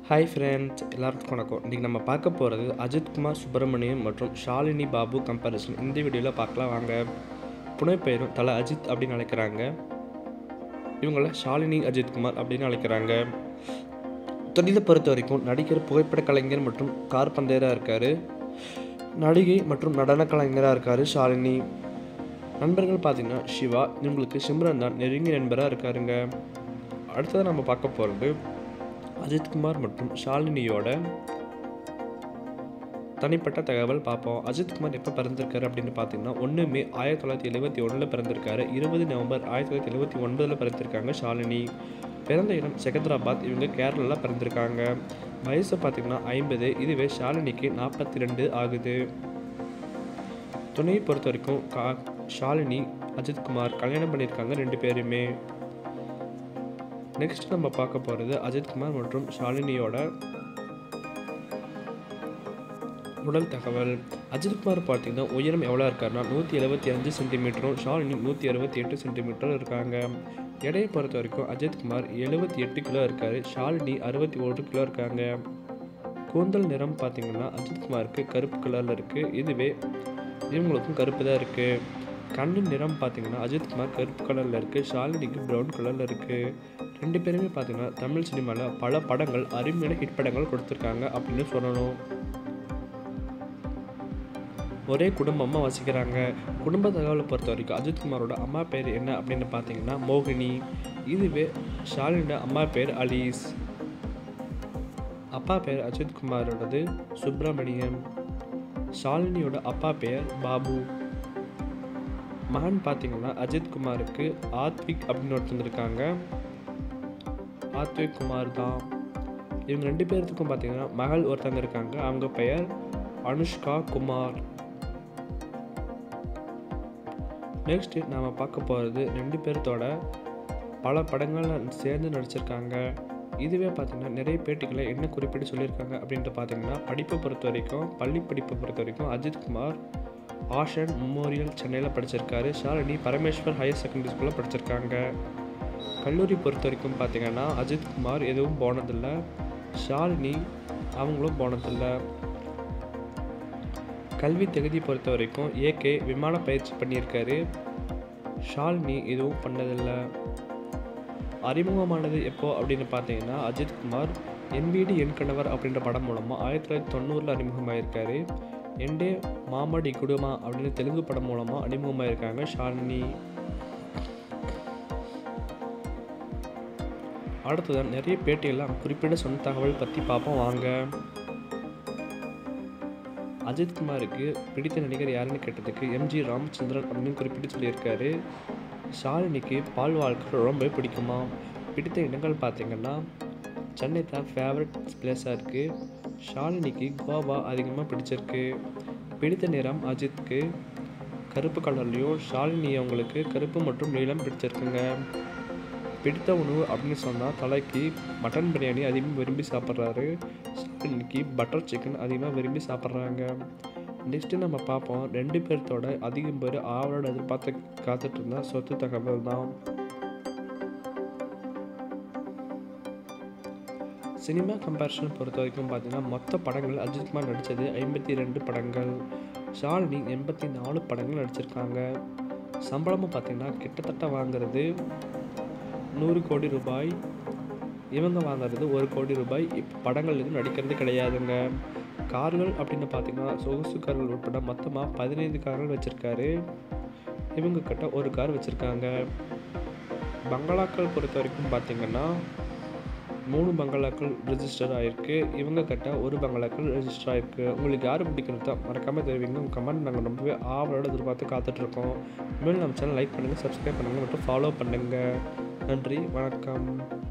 hi friends எல்லாருக்கும் வணக்கம் இன்றைக்கி நம்ம பார்க்க போகிறது அஜித்குமார் சுப்பிரமணியம் மற்றும் ஷாலினி பாபு கம்பேரிசன் இந்த வீடியோவில் பார்க்கலாம் வாங்க புனைப்பெயரும் தலை அஜித் அப்படின்னு அழைக்கிறாங்க இவங்கள ஷாலினி அஜித்குமார் அப்படின்னு அழைக்கிறாங்க தொழிலை பொறுத்த வரைக்கும் நடிகர் புகைப்பட கலைஞர் மற்றும் கார் பந்தயராக இருக்கார் நடிகை மற்றும் நடன கலைஞராக இருக்கார் ஷாலினி நண்பர்கள் பார்த்தீங்கன்னா சிவா இவங்களுக்கு சிம்ரன் தான் நெருங்கிய நண்பராக இருக்காருங்க அடுத்தது நம்ம பார்க்க போகிறது அஜித்குமார் மற்றும் ஷாலினியோட தனிப்பட்ட தகவல் பார்ப்போம் அஜித்குமார் எப்போ பிறந்திருக்காரு அப்படின்னு பார்த்தீங்கன்னா ஒன்று மே ஆயிரத்தி தொள்ளாயிரத்தி எழுபத்தி ஒன்றில் பிறந்திருக்காரு இருபது நவம்பர் ஆயிரத்தி தொள்ளாயிரத்தி எழுபத்தி ஒன்பதில் பிறந்திருக்காங்க ஷாலினி பிறந்த இடம் செகந்திராபாத் இவங்க கேரளாவில் பிறந்திருக்காங்க வயசு பார்த்தீங்கன்னா ஐம்பது இதுவே ஷாலினிக்கு நாற்பத்தி ரெண்டு ஆகுது துணையை பொறுத்த வரைக்கும் கா ஷாலினி அஜித்குமார் கல்யாணம் பண்ணியிருக்காங்க ரெண்டு பேருமே நெக்ஸ்ட் நம்ம பார்க்க போகிறது அஜித்குமார் மற்றும் ஷாலினியோட உடல் தகவல் அஜித்குமார் பார்த்தீங்கன்னா உயரம் எவ்வளோ இருக்காருன்னா நூற்றி எழுபத்தி அஞ்சு சென்டிமீட்டரும் ஷாலினி நூற்றி அறுபத்தி எட்டு சென்டிமீட்டரும் இருக்காங்க எடையை பொறுத்த வரைக்கும் அஜித்குமார் எழுபத்தி எட்டு கிலோ இருக்கார் ஷாலினி அறுபத்தி ஒரு கிலோ இருக்காங்க கூந்தல் நிறம் பார்த்தீங்கன்னா அஜித்குமாருக்கு கருப்பு கலரில் இருக்குது இதுவே இவங்களுக்கும் கருப்பு தான் இருக்குது கண்ணின் நிறம் பார்த்தீங்கன்னா அஜித்குமார் கருப்பு கலரில் இருக்குது ஷாலினிக்கு ப்ரௌன் கலரில் இருக்குது ரெண்டு பேருமே பார்த்தீங்கன்னா தமிழ் சினிமாவில் பல படங்கள் அருமையான ஹிட் படங்கள் கொடுத்துருக்காங்க அப்படின்னு சொல்லணும் ஒரே குடும்பமாக வசிக்கிறாங்க குடும்ப தகவலை பொறுத்த வரைக்கும் அஜித்குமாரோட அம்மா பேர் என்ன அப்படின்னு பார்த்தீங்கன்னா மோகினி இதுவே ஷாலினியோட அம்மா பேர் அலீஸ் அப்பா பேர் அஜித்குமாரோடது சுப்பிரமணியம் ஷாலினியோட அப்பா பேர் பாபு மகன் பார்த்தீங்கன்னா அஜித்குமாருக்கு ஆத்விக் அப்படின்னு ஒருத்தர் இருக்காங்க ஆத்விக் குமார் தான் இவங்க ரெண்டு பேர்த்துக்கும் பார்த்தீங்கன்னா மகள் ஒருத்தங்க இருக்காங்க அவங்க பெயர் அனுஷ்கா குமார் நெக்ஸ்ட் நாம் பார்க்க போகிறது ரெண்டு பேர்த்தோட பல படங்களில் சேர்ந்து நடிச்சிருக்காங்க இதுவே பார்த்திங்கன்னா நிறைய பேட்டிகளை என்ன குறிப்பிட்டு சொல்லியிருக்காங்க அப்படின்ட்டு பார்த்தீங்கன்னா படிப்பை பொறுத்த வரைக்கும் பள்ளி படிப்பை பொறுத்த வரைக்கும் அஜித்குமார் ஆஷன் மெமோரியல் சென்னையில் படிச்சிருக்காரு ஷாலினி பரமேஸ்வர் ஹையர் செகண்டரி ஸ்கூலில் படிச்சிருக்காங்க கல்லூரி பொறுத்த வரைக்கும் பார்த்தீங்கன்னா அஜித்குமார் எதுவும் போனதில்லை ஷாலினி அவங்களும் போனதில்லை கல்வி தகுதி பொறுத்த வரைக்கும் ஏகே விமான பயிற்சி பண்ணியிருக்காரு ஷாலினி எதுவும் பண்ணதில்லை அறிமுகமானது எப்போ அப்படின்னு பார்த்தீங்கன்னா அஜித்குமார் என் வீடு என் கணவர் அப்படின்ற படம் மூலமாக ஆயிரத்தி தொள்ளாயிரத்தி தொண்ணூறில் அறிமுகமாயிருக்காரு என்டே மாமடி குடுமா அப்படின்னு தெலுங்கு படம் மூலமாக அறிமுகமாயிருக்காங்க ஷாலினி அடுத்ததான் நிறைய பேட்டியெல்லாம் குறிப்பிட்ட சொந்த தகவல் பற்றி பார்ப்போம் வாங்க அஜித்குமாருக்கு பிடித்த நடிகர் யாருன்னு கேட்டதுக்கு எம்ஜி ராமச்சந்திரன் அப்படின்னு குறிப்பிட்டு சொல்லியிருக்காரு ஷாலினிக்கு பால் வாழ்க்கை ரொம்ப பிடிக்குமா பிடித்த இடங்கள் பார்த்தீங்கன்னா சென்னை தான் ஃபேவரட் பிளேஸாக இருக்குது ஷாலினிக்கு கோவா அதிகமாக பிடிச்சிருக்கு பிடித்த நிறம் அஜித்க்கு கருப்பு கலர்லேயும் ஷாலினி அவங்களுக்கு கருப்பு மற்றும் நீளம் பிடிச்சிருக்குங்க பிடித்த உணவு அப்படின்னு சொன்னால் தலைக்கு மட்டன் பிரியாணி அதிகமாக விரும்பி சாப்பிட்றாரு ஷாலினிக்கு பட்டர் சிக்கன் அதிகமாக விரும்பி சாப்பிட்றாங்க நெக்ஸ்ட்டு நம்ம பார்ப்போம் ரெண்டு பேர்த்தோட அதிகம் பேர் ஆவலோட எதிர்பார்த்து காத்துட்டு இருந்தா சொத்து தகவல் தான் சினிமா கம்பேரிசன் பொறுத்த வரைக்கும் பார்த்தீங்கன்னா மொத்த படங்கள் அஜித்குமார் நடித்தது ஐம்பத்தி ரெண்டு படங்கள் ஷாலினி எண்பத்தி நாலு படங்கள் நடிச்சிருக்காங்க சம்பளமும் பார்த்தீங்கன்னா கிட்டத்தட்ட வாங்குறது நூறு கோடி ரூபாய் இவங்க வாங்குறது ஒரு கோடி ரூபாய் இப்போ படங்கள் எதுவும் நடிக்கிறது கிடையாதுங்க கார்கள் அப்படின்னு பார்த்தீங்கன்னா சொகுசு கார்கள் உட்பட மொத்தமாக பதினைந்து கார்கள் வச்சுருக்காரு இவங்க கிட்ட ஒரு கார் வச்சுருக்காங்க பங்களாக்கள் பொறுத்த வரைக்கும் பார்த்தீங்கன்னா மூணு பங்களாக்கள் ரெஜிஸ்டர் ஆகிருக்கு இவங்க கிட்ட ஒரு பங்களாக்கள் ரெஜிஸ்டர் ஆகிருக்கு உங்களுக்கு யார் பிடிக்கிறது தான் மறக்காமல் தெரிவிங்க உங்கள் கமெண்ட் நாங்கள் ரொம்பவே ஆவலோட எதிர்பார்த்து காத்துட்ருக்கோம் மேலும் நம்ம சேனல் லைக் பண்ணுங்கள் சப்ஸ்கிரைப் பண்ணுங்கள் மற்றும் ஃபாலோ பண்ணுங்கள் நன்றி வணக்கம்